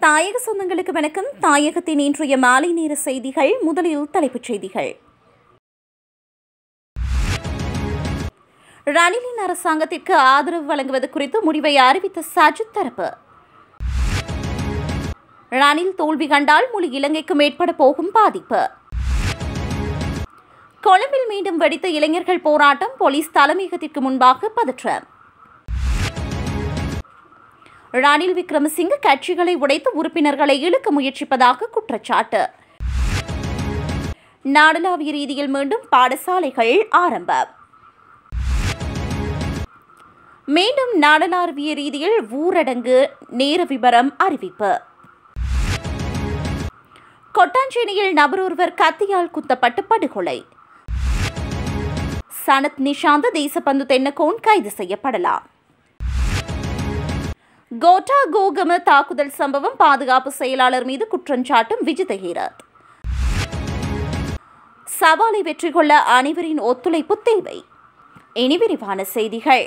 தாயக சொந்தங்களுக்கு வணக்கம் தாயகத்தின் இன்றைய மாலை நேர செய்திகள் முதலில் தலைப்புச் செய்திகள் ரணிலின் அரசாங்கத்திற்கு ஆதரவு வழங்குவது குறித்து முடிவை அறிவித்த சஜித் தரப்பு ரணில் தோல்வி கண்டால் முழு இலங்கைக்கும் ஏற்பட போகும் பாதிப்பு கொழும்பில் மீண்டும் வெடித்த இளைஞர்கள் போராட்டம் போலீஸ் தலைமையகத்திற்கு முன்பாக பதற்றம் ரணில் விக்ரமசிங்க கட்சிகளை உடைத்து உறுப்பினர்களை இழுக்க முயற்சிப்பதாக குற்றச்சாட்டு நாடளாவிய ரீதியில் மீண்டும் பாடசாலைகள் ஆரம்பம் மீண்டும் நாடளாவிய ரீதியில் ஊரடங்கு நேர விபரம் அறிவிப்பு கொட்டாஞ்சேரியில் நபர் ஒருவர் கத்தியால் குத்தப்பட்டு படுகொலை சனத் நிஷாந்த் தேசப்பந்து தென்னகோன் கைது செய்யப்படலாம் கோட்டா கோகம தாக்குதல் சம்பவம் பாதுகாப்பு செயலாளர் மீது குற்றஞ்சாட்டும் விஜித ஹீரத் சவாலை வெற்றி கொள்ள அனைவரின் ஒத்துழைப்பு தேவை இனி விரிவான செய்திகள்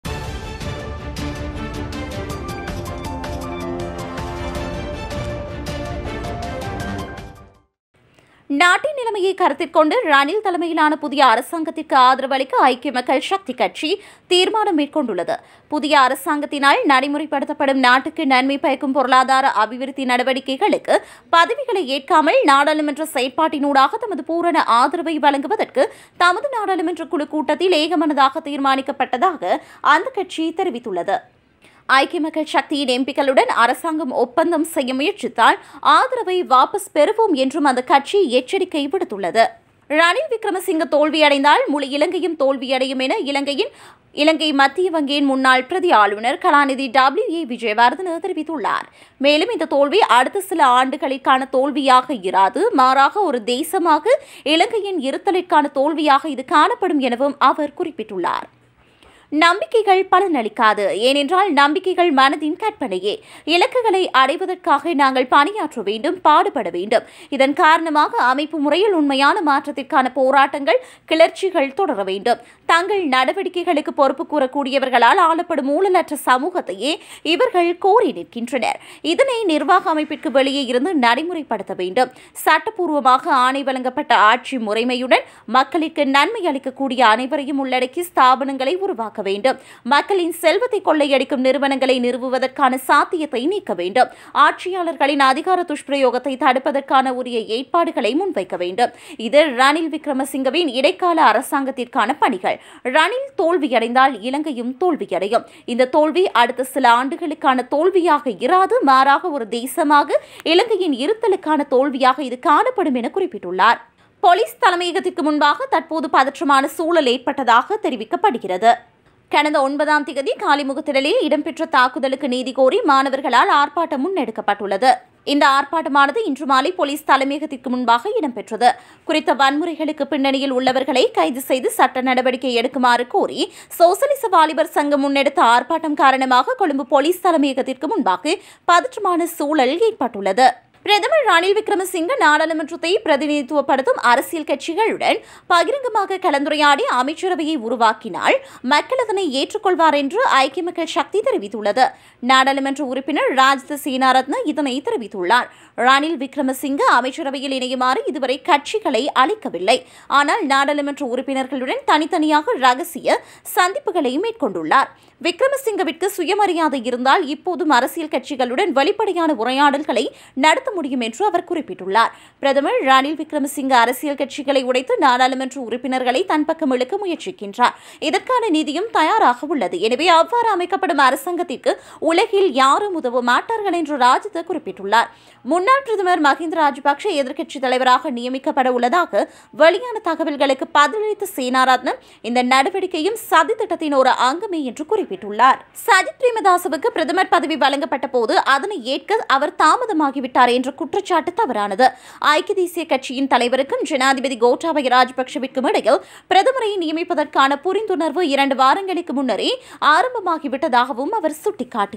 நாட்டின் நிலைமையை கருத்தில் கொண்டு ரணில் தலைமையிலான புதிய அரசாங்கத்திற்கு ஆதரவு அளிக்க ஐக்கிய மக்கள் சக்தி கட்சி தீர்மானம் மேற்கொண்டுள்ளது புதிய அரசாங்கத்தினால் நடைமுறைப்படுத்தப்படும் நாட்டுக்கு நன்மை பயக்கும் பொருளாதார அபிவிருத்தி நடவடிக்கைகளுக்கு பதவிகளை ஏற்காமல் நாடாளுமன்ற செயற்பாட்டினூடாக தமது பூரண ஆதரவை வழங்குவதற்கு தமது நாடாளுமன்ற குழு கூட்டத்தில் ஏகமனதாக தீர்மானிக்கப்பட்டதாக அந்த கட்சி தெரிவித்துள்ளது ஐக்கிய மக்கள் சக்தியின் எம்பிக்களுடன் அரசாங்கம் ஒப்பந்தம் செய்ய முயற்சித்தால் ஆதரவை வாபஸ் பெறுவோம் என்றும் அந்த கட்சி எச்சரிக்கை விடுத்துள்ளது ரணில் விக்ரமசிங்க தோல்வியடைந்தால் முழு இலங்கையும் தோல்வியடையும் என இலங்கையின் இலங்கை மத்திய வங்கியின் முன்னாள் பிரதி ஆளுநர் கலாநிதி டபிள்யூ ஏ விஜயவர்தன தெரிவித்துள்ளார் மேலும் இந்த தோல்வி அடுத்த சில ஆண்டுகளுக்கான தோல்வியாக இராது மாறாக ஒரு தேசமாக இலங்கையின் இருத்தலிற்கான தோல்வியாக இது காணப்படும் எனவும் அவர் குறிப்பிட்டுள்ளார் நம்பிக்கைகள் பலனளிக்காது ஏனென்றால் நம்பிக்கைகள் மனதின் கற்பனையே இலக்குகளை அடைவதற்காக நாங்கள் பணியாற்ற வேண்டும் பாடுபட வேண்டும் இதன் காரணமாக அமைப்பு முறையில் உண்மையான மாற்றத்திற்கான போராட்டங்கள் கிளர்ச்சிகள் தொடர வேண்டும் தங்கள் நடவடிக்கைகளுக்கு பொறுப்பு கூறக்கூடியவர்களால் ஆளப்படும் ஊழலற்ற சமூகத்தையே இவர்கள் கோரி நிற்கின்றனர் இதனை நிர்வாக அமைப்பிற்கு வெளியே இருந்து நடைமுறைப்படுத்த வேண்டும் சட்டப்பூர்வமாக ஆணை வழங்கப்பட்ட ஆட்சி முறைமையுடன் மக்களுக்கு நன்மை அளிக்கக்கூடிய அனைவரையும் உள்ளடக்கி ஸ்தாபனங்களை உருவாக்க வேண்டும் மக்களின் செல்வத்தை கொள்ளையடிக்கும் நிறுவனங்களை நிறுவுவதற்கான சாத்தியத்தை நீக்க வேண்டும் ஆட்சியாளர்களின் அதிகார துஷ்பிரயோகத்தை தடுப்பதற்கான உரிய ஏற்பாடுகளை முன்வைக்க வேண்டும் இது ரணில் விக்ரமசிங்கவின் இடைக்கால அரசாங்கத்திற்கான பணிகள் ரணில் தோல்வியடைந்தால் இலங்கையும் தோல்வியடையும் இந்த தோல்வி அடுத்த சில ஆண்டுகளுக்கான தோல்வியாக இராது மாறாக ஒரு தேசமாக இலங்கையின் இருத்தலுக்கான தோல்வியாக இது காணப்படும் என குறிப்பிட்டுள்ளார் போலீஸ் தலைமையகத்திற்கு முன்பாக தற்போது பதற்றமான சூழல் ஏற்பட்டதாக தெரிவிக்கப்படுகிறது கடந்த ஒன்பதாம் தேதி காலிமுகத்திடலில் இடம்பெற்ற தாக்குதலுக்கு நீதி கோரி மாணவர்களால் ஆர்ப்பாட்டம் முன்னெடுக்கப்பட்டுள்ளது இந்த ஆர்ப்பாட்டமானது இன்று மாலை போலீஸ் தலைமையகத்திற்கு முன்பாக இடம்பெற்றது குறித்த வன்முறைகளுக்கு பின்னணியில் உள்ளவர்களை கைது செய்து சட்ட நடவடிக்கை எடுக்குமாறு கோரி சோசலிச வாலிபர் சங்கம் முன்னெடுத்த ஆர்ப்பாட்டம் காரணமாக கொழும்பு போலீஸ் தலைமையகத்திற்கு முன்பாக பதற்றமான சூழல் ஏற்பட்டுள்ளது பிரதமர் ரணில் விக்ரமசிங்க நாடாளுமன்றத்தை பிரதிநிதித்துவப்படுத்தும் அரசியல் கட்சிகளுடன் பகிரங்கமாக கலந்துரையாடி அமைச்சரவையை உருவாக்கினால் மக்கள் அதனை ஏற்றுக்கொள்வார் என்று ஐக்கிய மக்கள் சக்தி தெரிவித்துள்ளது நாடாளுமன்ற உறுப்பினர் ராஜித சீனாரத்ன இதனை தெரிவித்துள்ளார் ரணில் விக்ரமசிங்க அமைச்சரவையில் இணையுமாறு இதுவரை கட்சிகளை அளிக்கவில்லை ஆனால் நாடாளுமன்ற உறுப்பினர்களுடன் தனித்தனியாக ரகசிய சந்திப்புகளை மேற்கொண்டுள்ளார் விக்ரமசிங்கவிற்கு சுயமரியாதை இருந்தால் இப்போதும் அரசியல் கட்சிகளுடன் வெளிப்படையான உரையாடல்களை நடத்த முடியும் என்று அவர் குறிப்பிட்டுள்ளார் பிரதமர் ரணில் விக்ரமசிங்க அரசியல் கட்சிகளை உடைத்து நாடாளுமன்ற உறுப்பினர்களை தன் பக்கம் இழுக்க முயற்சிக்கின்றார் இதற்கான நிதியும் தயாராக உள்ளது எனவே அவ்வாறு அமைக்கப்படும் அரசாங்கத்திற்கு உலகில் யாரும் உதவ மாட்டார்கள் என்று ராஜித குறிப்பிட்டுள்ளார் முன்னாள் பிரதமர் மஹிந்த ராஜபக்ஷ எதிர்க்கட்சித் தலைவராக நியமிக்கப்பட உள்ளதாக வெளியான தகவல்களுக்கு பதிலளித்த சேனாரத்னம் இந்த நடவடிக்கையும் சதி திட்டத்தின் ஒரு அங்கமே என்று குறிப்பிட்டுள்ளார் சஜித் பிரேமதாசவுக்கு பிரதமர் பதவி வழங்கப்பட்ட போது அதனை ஏற்க அவர் தாமதமாகிவிட்டார் என்ற குற்றச்சாட்டு தவறானது ஐக்கிய தேசிய கட்சியின் தலைவருக்கும் ஜனாதிபதி கோட்டாபய ராஜபக்ஷவிற்கும் இடையில் பிரதமரை நியமிப்பதற்கான புரிந்துணர்வு இரண்டு வாரங்களுக்கு முன்னரே ஆரம்பமாகிவிட்டதாகவும் அவர் சுட்டிக்காட்டினார்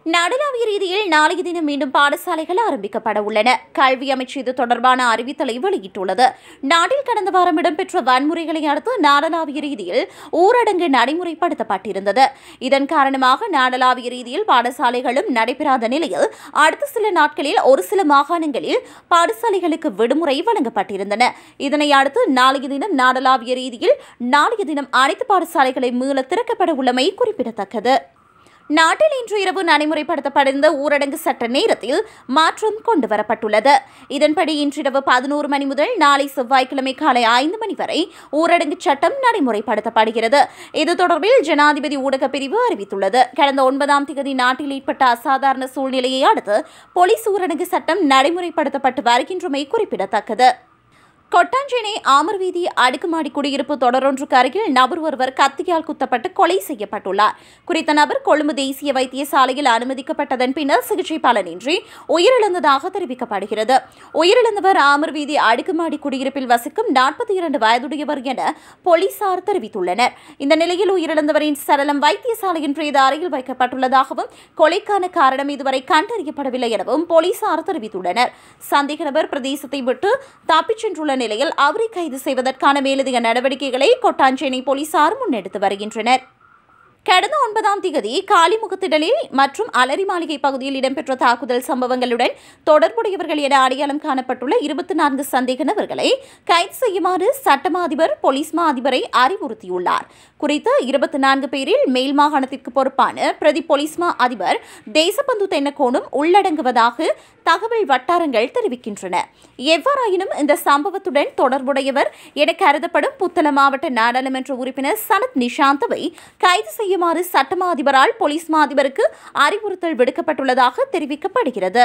நாடளாவிய ரீதியில் நாளைய தினம் மீண்டும் பாடசாலைகள் ஆரம்பிக்கப்பட உள்ளன கல்வி அமைச்சு இது தொடர்பான அறிவித்தலை வெளியிட்டுள்ளது நாட்டில் கடந்த வாரம் இடம்பெற்ற வன்முறைகளை அடுத்து நாடளாவிய ரீதியில் ஊரடங்கு நடைமுறைப்படுத்தப்பட்டிருந்தது இதன் காரணமாக நாடளாவிய ரீதியில் பாடசாலைகளும் நடைபெறாத நிலையில் அடுத்த சில நாட்களில் ஒரு சில மாகாணங்களில் பாடசாலைகளுக்கு விடுமுறை வழங்கப்பட்டிருந்தன இதனை அடுத்து நாளைய தினம் நாடளாவிய ரீதியில் நாளைய தினம் அனைத்து பாடசாலைகளை மீள திறக்கப்பட உள்ளமை குறிப்பிடத்தக்கது நாட்டில் இன்று இரவு நடைமுறைப்படுத்தப்பட்டிருந்த ஊரடங்கு சட்ட நேரத்தில் மாற்றம் கொண்டுவரப்பட்டுள்ளது இதன்படி இன்றிரவு பதினோரு மணி முதல் நாளை செவ்வாய்க்கிழமை காலை ஐந்து மணி வரை ஊரடங்கு சட்டம் நடைமுறைப்படுத்தப்படுகிறது இது தொடர்பில் ஜனாதிபதி ஊடகப் பிரிவு அறிவித்துள்ளது கடந்த ஒன்பதாம் தேதி நாட்டில் ஏற்பட்ட அசாதாரண சூழ்நிலையை அடுத்து போலீஸ் ஊரடங்கு சட்டம் நடைமுறைப்படுத்தப்பட்டு வருகின்றமை குறிப்பிடத்தக்கது கொட்டாஞ்சேனை ஆமர் வீதி அடுக்குமாடி குடியிருப்பு தொடரொன்றுக்கு அருகில் நபர் ஒருவர் கத்தியால் குத்தப்பட்டு கொலை செய்யப்பட்டுள்ளார் குறித்த நபர் கொழும்பு தேசிய வைத்தியசாலையில் அனுமதிக்கப்பட்டதன் பின்னர் சிகிச்சை பலனின்றி உயிரிழந்ததாக தெரிவிக்கப்படுகிறது உயிரிழந்தவர் ஆமர் வீதி அடுக்குமாடி குடியிருப்பில் வசிக்கும் நாற்பத்தி இரண்டு வயதுடையவர் என போலீசார் தெரிவித்துள்ளனர் இந்த நிலையில் உயிரிழந்தவரின் சடலம் வைத்தியசாலையின் பிரேத அறையில் வைக்கப்பட்டுள்ளதாகவும் கொலைக்கான காரணம் இதுவரை கண்டறியப்படவில்லை எனவும் போலீசார் தெரிவித்துள்ளனர் சந்தேக நபர் பிரதேசத்தை விட்டு தப்பிச் சென்றுள்ள நிலையில் அவரை கைது செய்வதற்கான மேலதிக நடவடிக்கைகளை கொட்டாஞ்சேனை போலீசார் முன்னெடுத்து வருகின்றனர் கடந்த ஒன்பதாம் திகதி காலிமுகத்திடலில் மற்றும் அலரி மாளிகை பகுதியில் இடம்பெற்ற தாக்குதல் சம்பவங்களுடன் தொடர்புடையவர்கள் என அடையாளம் காணப்பட்டுள்ள இருபத்தி நான்கு சந்தேக நபர்களை கைது செய்யுமாறு சட்டமா அதிபர் போலீஸ் மா அதிபரை அறிவுறுத்தியுள்ளார் குறித்த இருபத்தி நான்கு பேரில் மேல் மாகாணத்திற்கு பொறுப்பான பிரதி போலீஸ் மா அதிபர் தேசபந்து தென்னக்கோணும் உள்ளடங்குவதாக தகவல் வட்டாரங்கள் தெரிவிக்கின்றன எவ்வாறாயினும் இந்த சம்பவத்துடன் தொடர்புடையவர் என கருதப்படும் புத்தள மாவட்ட நாடாளுமன்ற உறுப்பினர் சனத் நிஷாந்தவை கைது செய்யுமாறு சட்டமா அதிபரால் போலீஸ் மா அதிபருக்கு அறிவுறுத்தல் விடுக்கப்பட்டுள்ளதாக தெரிவிக்கப்படுகிறது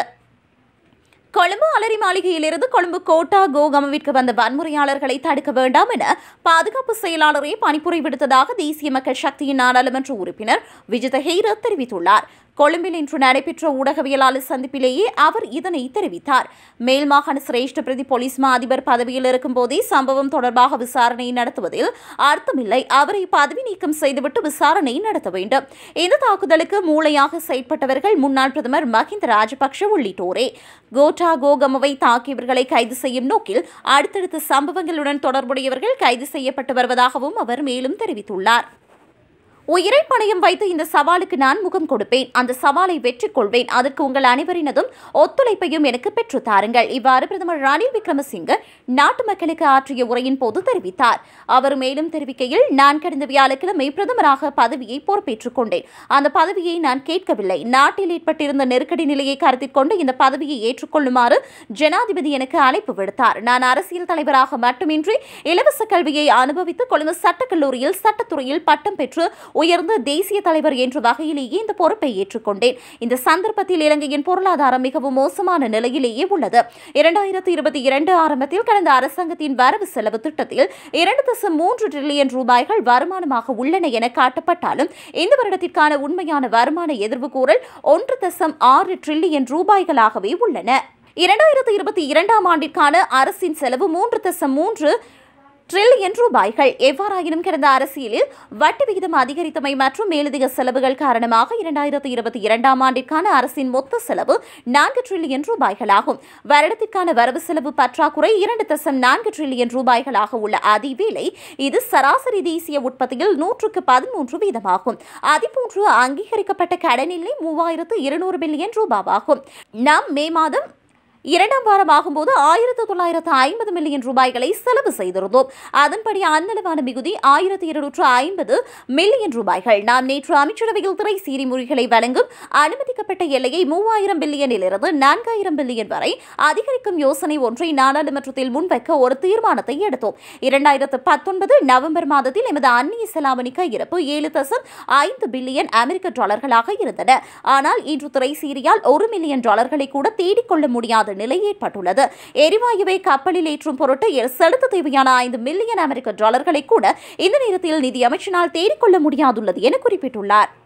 கொழும்பு அலரி மாளிகையிலிருந்து கொழும்பு கோட்டா கோகமவிற்கு வந்த வன்முறையாளர்களை தடுக்க வேண்டாம் என பாதுகாப்பு செயலாளரை பணிப்புரை விடுத்ததாக தேசிய மக்கள் சக்தியின் நாடாளுமன்ற உறுப்பினர் விஜித ஹெய்ர தெரிவித்துள்ளார் கொழும்பில் இன்று நடைபெற்ற ஊடகவியலாளர் சந்திப்பிலேயே அவர் இதனை தெரிவித்தார் மேல் மாகாண சிரேஷ்ட பிரதி போலீஸ் மா அதிபர் பதவியில் இருக்கும் போதே சம்பவம் தொடர்பாக விசாரணை நடத்துவதில் அர்த்தமில்லை அவரை பதவி நீக்கம் செய்துவிட்டு விசாரணை நடத்த வேண்டும் இந்த தாக்குதலுக்கு மூளையாக செயற்பட்டவர்கள் முன்னாள் பிரதமர் மஹிந்த ராஜபக்ஷ உள்ளிட்டோரே கோட்டா கோகமவை தாக்கியவர்களை கைது செய்யும் நோக்கில் அடுத்தடுத்த சம்பவங்களுடன் தொடர்புடையவர்கள் கைது செய்யப்பட்டு வருவதாகவும் அவர் மேலும் தெரிவித்துள்ளார் உயிரை பணயம் வைத்து இந்த சவாலுக்கு நான் முகம் கொடுப்பேன் அந்த சவாலை வெற்றி கொள்வேன் அதற்கு உங்கள் அனைவரினதும் ஒத்துழைப்பையும் எனக்கு பெற்றுத் தாருங்கள் இவ்வாறு பிரதமர் ரணில் விக்ரமசிங்க நாட்டு மக்களுக்கு ஆற்றிய உரையின் போது தெரிவித்தார் அவர் மேலும் தெரிவிக்கையில் நான் கடந்த வியாழக்கிழமை பிரதமராக பதவியை பொறுப்பேற்றுக் கொண்டேன் அந்த பதவியை நான் கேட்கவில்லை நாட்டில் ஏற்பட்டிருந்த நெருக்கடி நிலையை கருத்தில் கொண்டு இந்த பதவியை ஏற்றுக்கொள்ளுமாறு ஜனாதிபதி எனக்கு அழைப்பு விடுத்தார் நான் அரசியல் தலைவராக மட்டுமின்றி இலவச கல்வியை அனுபவித்து கொழும்பு சட்டக்கல்லூரியில் சட்டத்துறையில் பட்டம் பெற்று உயர்ந்த தேசிய தலைவர் என்ற வகையிலேயே இந்த பொறுப்பை ஏற்றுக்கொண்டேன் இந்த சந்தர்ப்பத்தில் இலங்கையின் பொருளாதாரம் மிகவும் மோசமான நிலையிலேயே உள்ளது இரண்டாயிரத்தி இருபத்தி இரண்டு ஆரம்பத்தில் கடந்த அரசாங்கத்தின் வரவு செலவு திட்டத்தில் இரண்டு தசம் மூன்று டிரில்லியன் ரூபாய்கள் வருமானமாக உள்ளன என காட்டப்பட்டாலும் இந்த வருடத்திற்கான உண்மையான வருமான எதிர்வு கூறல் ஒன்று தசம் ஆறு டிரில்லியன் ரூபாய்களாகவே உள்ளன இரண்டாயிரத்தி இருபத்தி இரண்டாம் ஆண்டிற்கான அரசின் செலவு மூன்று தசம் மூன்று ட்ரில்லியன் ரூபாய்கள் எவ்வாறாயினும் கடந்த அரசியலில் வட்டி விகிதம் அதிகரித்தமை மற்றும் மேலதிக செலவுகள் காரணமாக இரண்டாயிரத்தி இருபத்தி இரண்டாம் ஆண்டிற்கான அரசின் மொத்த செலவு நான்கு ட்ரில்லியன் ரூபாய்களாகும் வருடத்திற்கான வரவு செலவு பற்றாக்குறை இரண்டு தசம் நான்கு ட்ரில்லியன் ரூபாய்களாக உள்ள அதேவேளை இது சராசரி தேசிய உற்பத்தியில் நூற்றுக்கு பதிமூன்று வீதமாகும் அதேபோன்று அங்கீகரிக்கப்பட்ட கடனில்லை மூவாயிரத்து இருநூறு பில்லியன் ரூபாவாகும் நாம் மே மாதம் இரண்டாம் வாரம் ஆகும்போது ஆயிரத்து தொள்ளாயிரத்து ஐம்பது மில்லியன் ரூபாய்களை செலவு செய்திருந்தோம் அதன்படி அன்னளவான மிகுதி ஆயிரத்தி இருநூற்று ஐம்பது மில்லியன் ரூபாய்கள் நாம் நேற்று அமைச்சரவையில் திரை சீரிமுறைகளை வழங்கும் அனுமதிக்கப்பட்ட எல்லையை மூவாயிரம் பில்லியனிலிருந்து நான்காயிரம் பில்லியன் வரை அதிகரிக்கும் யோசனை ஒன்றை நாடாளுமன்றத்தில் முன்வைக்க ஒரு தீர்மானத்தை எடுத்தோம் இரண்டாயிரத்து பத்தொன்பது நவம்பர் மாதத்தில் எமது அந்நிய செலாவணி கையிருப்பு ஏழு தசம் ஐந்து பில்லியன் அமெரிக்க டாலர்களாக இருந்தன ஆனால் இன்று திரை சீரியால் ஒரு மில்லியன் டாலர்களை கூட தேடிக்கொள்ள முடியாத நிலை ஏற்பட்டுள்ளது எரிவாயுவை கப்பலில் ஏற்றும் பொருட்டு செலுத்த தேவையான ஐந்து மில்லியன் அமெரிக்க டாலர்களை கூட இந்த நேரத்தில் நிதி அமைச்சினால் தேடிக்கொள்ள முடியாதுள்ளது என குறிப்பிட்டுள்ளார்